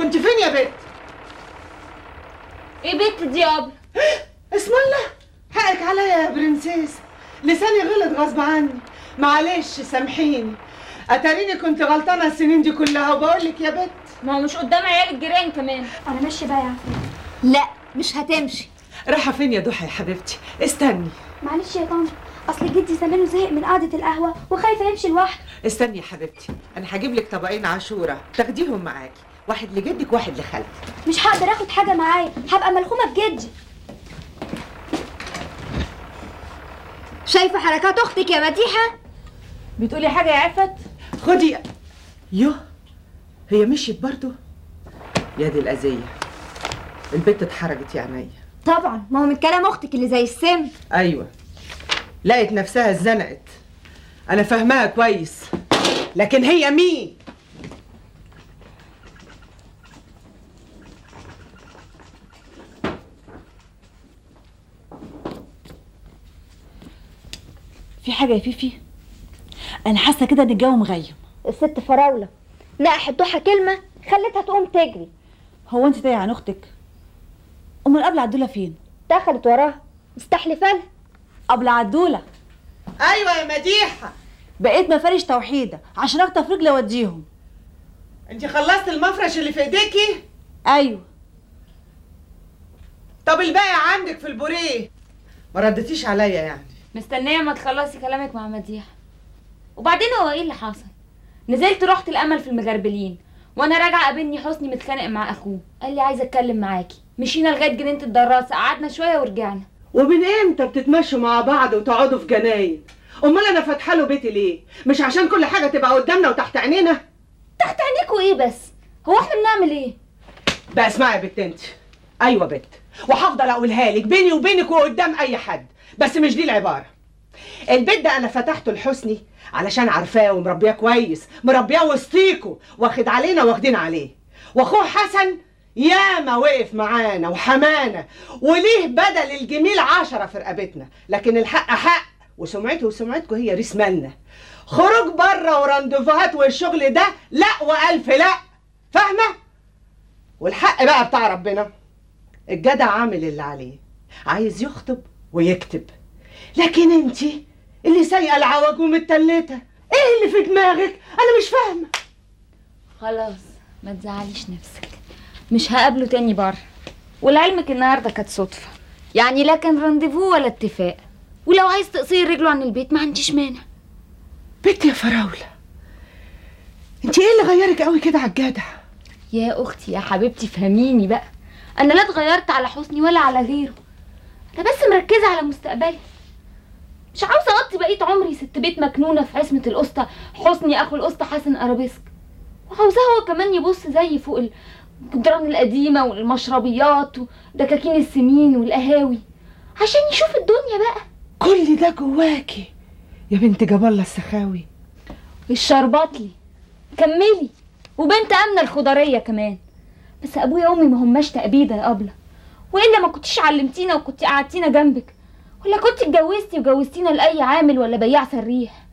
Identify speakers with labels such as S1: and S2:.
S1: كنت فين يا بت
S2: ايه بنت دي يابا
S1: اسم الله حقك عليا يا برنسيس لساني غلط غصب عني معلش سامحيني اتاريني كنت غلطانه السنين دي كلها وبقول لك يا بت
S2: ما هو مش قدام عيال الجيران كمان
S3: انا ماشيه بقى يا عفيف
S4: لا مش هتمشي
S1: رايحه فين يا ضحى يا حبيبتي استني
S3: معلش يا طنط اصل جدي زمانه زهق من قعده القهوه وخايفه يمشي لوحده
S1: استني يا حبيبتي انا هجيب لك طبقين عاشوره تاخديهم معاكي واحد لجدك واحد لخالتك
S3: مش هقدر اخد حاجه معايا هبقى ملخومه بجدي
S4: شايفه حركات اختك يا مديحه
S2: بتقولي حاجه يا عفت
S1: خدي يوه هي مشيت برضو يا دي الأذية البت اتحرجت يا عينيا
S4: طبعا ما هو من كلام اختك اللي زي السم
S1: أيوة لقت نفسها اتزنقت أنا فاهماها كويس لكن هي مين؟
S5: في حاجه يا فيفي انا حاسه كده ان الجو مغيم
S3: الست فراوله نقحت ضحى كلمه خلتها تقوم تجري
S5: هو انت تايه عن اختك امال قبل عدوله فين
S3: دخلت وراها مستحلفه لها
S5: قبل عدوله
S1: أيوة يا مديحة
S5: بقيت مفارش توحيده عشان اخطف رجلي اوديهم
S1: أنت خلصت المفرش اللي في إيديكي؟
S5: ايوه
S1: طب الباقي عندك في البوريه ما ردتيش عليا يعني
S2: مستنيه ما تخلصي كلامك مع مديحه وبعدين هو ايه اللي حصل نزلت رحت الامل في المغربلين وانا راجعه قابلني حسني متخانق مع اخوه قال لي عايزه اتكلم معاكي مشينا لغايه جنينه الدراسه قعدنا شويه ورجعنا
S1: ومن امتى بتتمشوا مع بعض وتقعدوا في جناين؟ أمال أنا فاتحة له بيتي ليه؟ مش عشان كل حاجة تبقى قدامنا وتحت عينينا؟
S2: تحت عينيكوا ايه بس هو احنا بنعمل ايه
S1: بقى اسمعي يا بت انت ايوه بت وهفضل اقولها لك بيني وبينك وقدام اي حد بس مش دي العباره البيت ده انا فتحته لحسني علشان عارفاه ومربياه كويس مربياه وسطيكوا واخد علينا واخدين عليه واخوه حسن ياما وقف معانا وحمانا وليه بدل الجميل عشرة في رقبتنا لكن الحق حق وسمعته وسمعتكم هي ريس مالنا خروج بره وراندوفوهات والشغل ده لا والف لا فاهمه والحق بقى بتاع ربنا الجدع عامل اللي عليه عايز يخطب ويكتب لكن انت اللي سايقه العوج ومتلته ايه اللي في دماغك انا مش فاهمه
S2: خلاص ما تزعليش نفسك مش هقابله تاني بره ولعلمك النهارده كانت صدفه يعني لا كان رانديفو ولا اتفاق ولو عايز تقصير رجله عن البيت ما عنديش مانع
S1: بنت يا فراوله انت ايه اللي غيرك قوي كده على الجدع
S2: يا اختي يا حبيبتي فهميني بقى انا لا اتغيرت على حسني ولا على غيره انا بس مركزه على مستقبلي مش عاوزه اقضي بقيه عمري ست بيت مكنونه في عصمه القسطى حسني اخو القسطى حسن ارابيسك وعاوزاه هو كمان يبص زي فوق الجدران القديمه والمشربيات ودكاكين السمين والقهاوي عشان يشوف الدنيا بقى
S1: كل ده جواكي يا بنت جاب الله السخاوي
S2: الشربطلي كملي وبنت امنه الخضريه كمان بس ابويا وامي ما هماش تأبيده يا ابله والا ما كنتيش علمتينا وكنتي قعدتينا جنبك ولا كنت اتجوزتي وجوزتينا لاي عامل ولا بياع سريح